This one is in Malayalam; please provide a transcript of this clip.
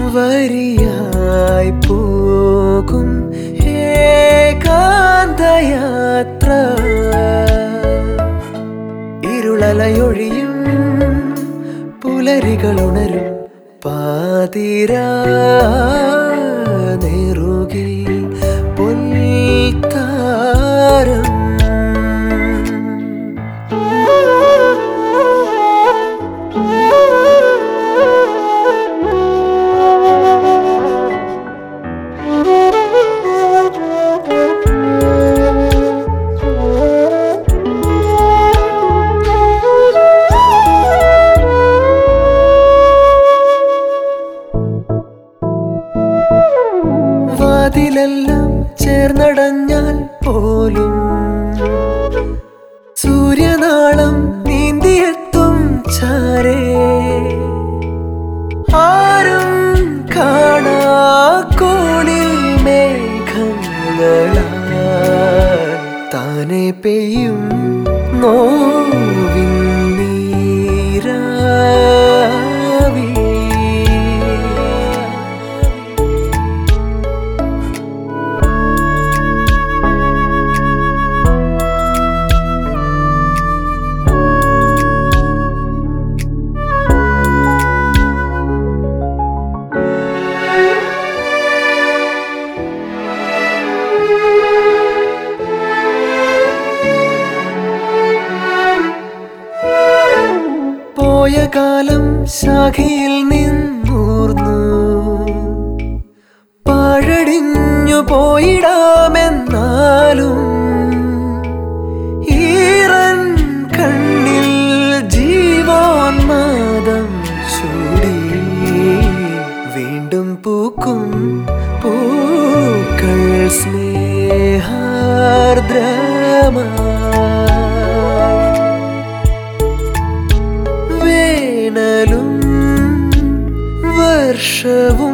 വരിയായി പോകും ഏകാന്തയാത്ര ഇരുളലയൊഴിയും പുലരികളുണരും പാതിരാ നേറുകിൽ പൊൽത്താരം വാതിലെല്ലാം ചേർന്നടഞ്ഞാൽ പോലും സൂര്യനാളം നീന്തിയെത്തും ചാരേ ആരും കാണാ കോണിൽ മേഘങ്ങളാൽ താനെ പെയ്യും നോവിൻ നീരാവി പോയ കാലം ശാഖയിൽ നിന്നൂർന്നു പാഴടിഞ്ഞു പോയിടാമെന്നാലും ഈറൻ കണ്ണിൽ ജീവോന്മാദം ചൂടി വീണ്ടും പൂക്കും പൂക്കൾ സ്നേഹാർദ്രമായി വേനലും വർഷവും